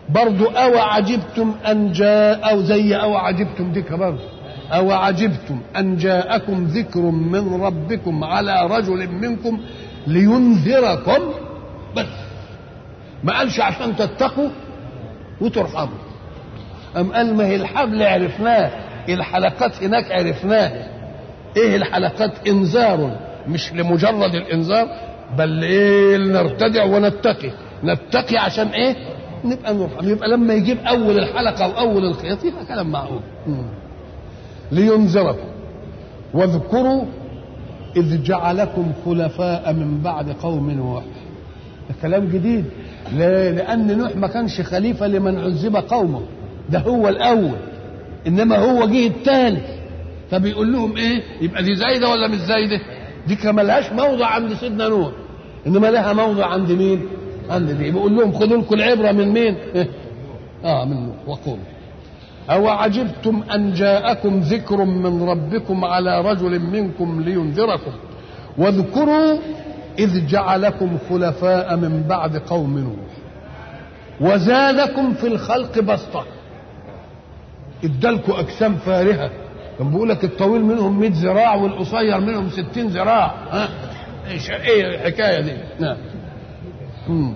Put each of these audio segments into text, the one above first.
برضو أو عجبتم أن جاء أو زي أو عجبتم ديك برضو أو عجبتم أن جاءكم ذكر من ربكم على رجل منكم لينذركم بس ما قالش عشان تتقوا وترحموا أم قال ما هي الحبل عرفناه الحلقات هناك عرفناها ايه الحلقات انذار مش لمجرد الانذار بل ايه نرتدع ونتقي نتقي عشان ايه نبقى نرحم يبقى لما يجيب اول الحلقه او اول الخيط يبقى كلام معقول لينذركم واذكروا اذ جعلكم خلفاء من بعد قوم نوح ده كلام جديد ليه؟ لان نوح ما كانش خليفه لمن عذب قومه ده هو الاول انما هو جه الثالث فبيقول لهم ايه يبقى دي زايده ولا مش زايده دي كان ملهاش موضع عند سيدنا نوح انما لها موضع عند مين عند دي بيقول لهم خدوا لكم العبره من مين إيه؟ اه من نوح وقوم أو عجبتم أن جاءكم ذكر من ربكم على رجل منكم لينذركم واذكروا إذ جعلكم خلفاء من بعد قوم نوح وزادكم في الخلق بسطة ادالكم أجسام فارهة كان بيقول لك الطويل منهم 100 ذراع والقصير منهم 60 ذراع ها ايش ايه الحكايه دي نعم مم.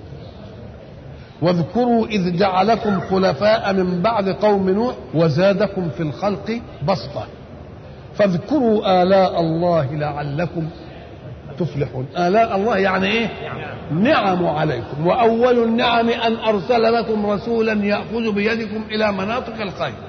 واذكروا إذ جعلكم خلفاء من بعد قوم نوح وزادكم في الخلق بسطة فاذكروا آلاء الله لعلكم تفلحون آلاء الله يعني إيه نعم عليكم وأول النعم أن أرسل لكم رسولا يأخذ بيدكم إلى مناطق الخير